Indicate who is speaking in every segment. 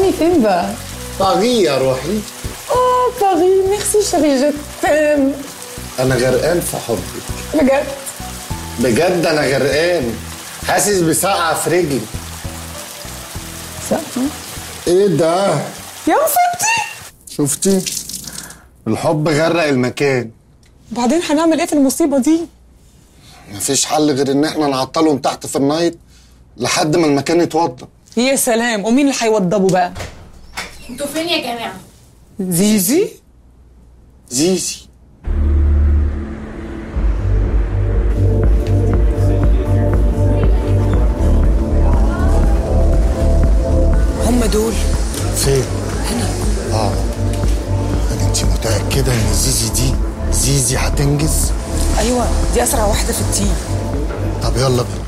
Speaker 1: اوني فين بقى
Speaker 2: طاغية يا روحي
Speaker 1: اوه باري ميرسي شيري جو تيم
Speaker 2: أنا غرقان في حبك
Speaker 1: بجد
Speaker 2: بجد أنا غرقان حاسس بسقعة في رجلي
Speaker 1: صح
Speaker 2: إيه ده؟
Speaker 1: يا مصيبتي
Speaker 2: شفتي؟ الحب غرق المكان
Speaker 1: وبعدين هنعمل ايه في المصيبه دي
Speaker 2: مفيش حل غير إن إحنا نعطلهم تحت في النايت لحد ما المكان يتوضب
Speaker 1: يا سلام ومين اللي هيوضبوا بقى
Speaker 3: انتوا فين يا جماعه
Speaker 1: زيزي
Speaker 2: زيزي
Speaker 1: هم دول
Speaker 2: فين؟ هنا اه يعني انت متأكدة ان زيزي دي زيزي هتنجز؟
Speaker 1: ايوه دي اسرع واحده في التيم
Speaker 2: طب يلا بينا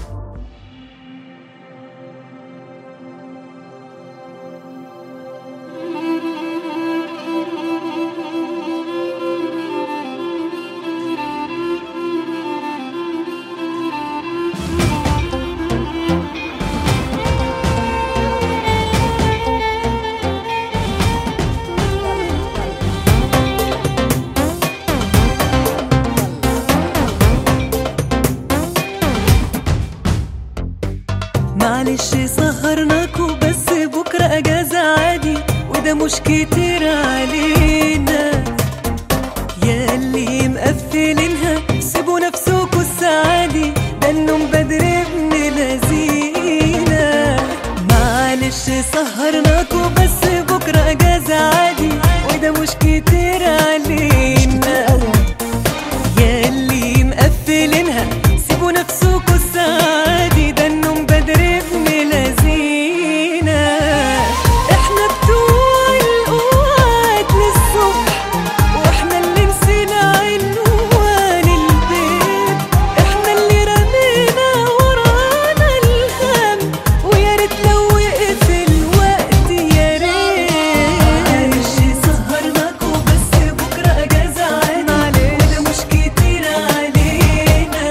Speaker 4: معلش سهرناكوا بس بكرة أجازة عادي وده مش كتير علينا يا اللي مقفلينها سيبوا نفسكوا السعادي ده النوم بدري ابن لذينا معلش سهرناكوا بس بكرة أجازة عادي وده مش كتير علينا يا اللي مقفلينها سيبوا نفسكوا السعادي ده النوم بدري ابن لذينا احنا بتوع القعد للصبح واحنا اللي نسينا عنوان البيت احنا اللي رمينا ورانا الهم ويا ريت لو وقف الوقت يا ريت معلش سهرناكوا بس بكره اجازه عادي وده مش كتير علينا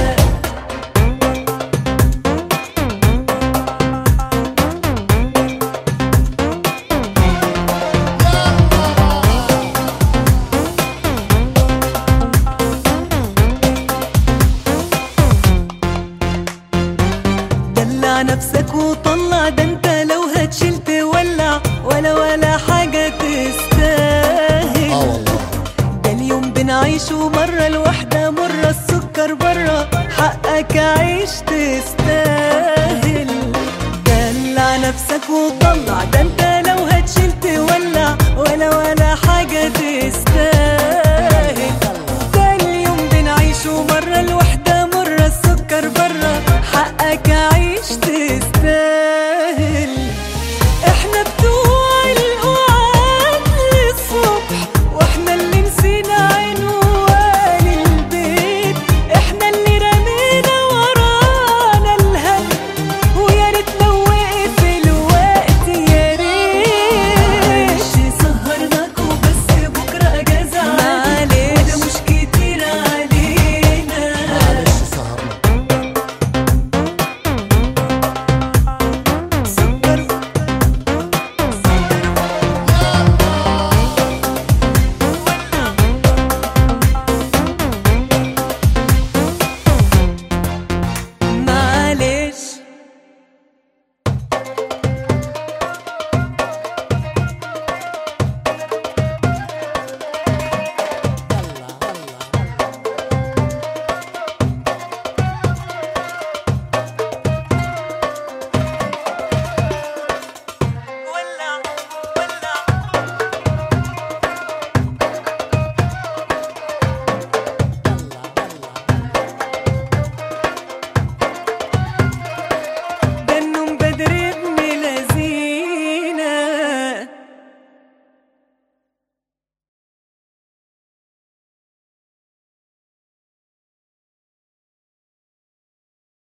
Speaker 4: دلع نفسك وطلع ده انت لو هتشيل تولع ولا ولا حاجة تستاهل
Speaker 2: اه والله
Speaker 4: ده اليوم بنعيشه مرة الواحدة مرة السكر برا حقك عيش تستاهل دلع نفسك وطلع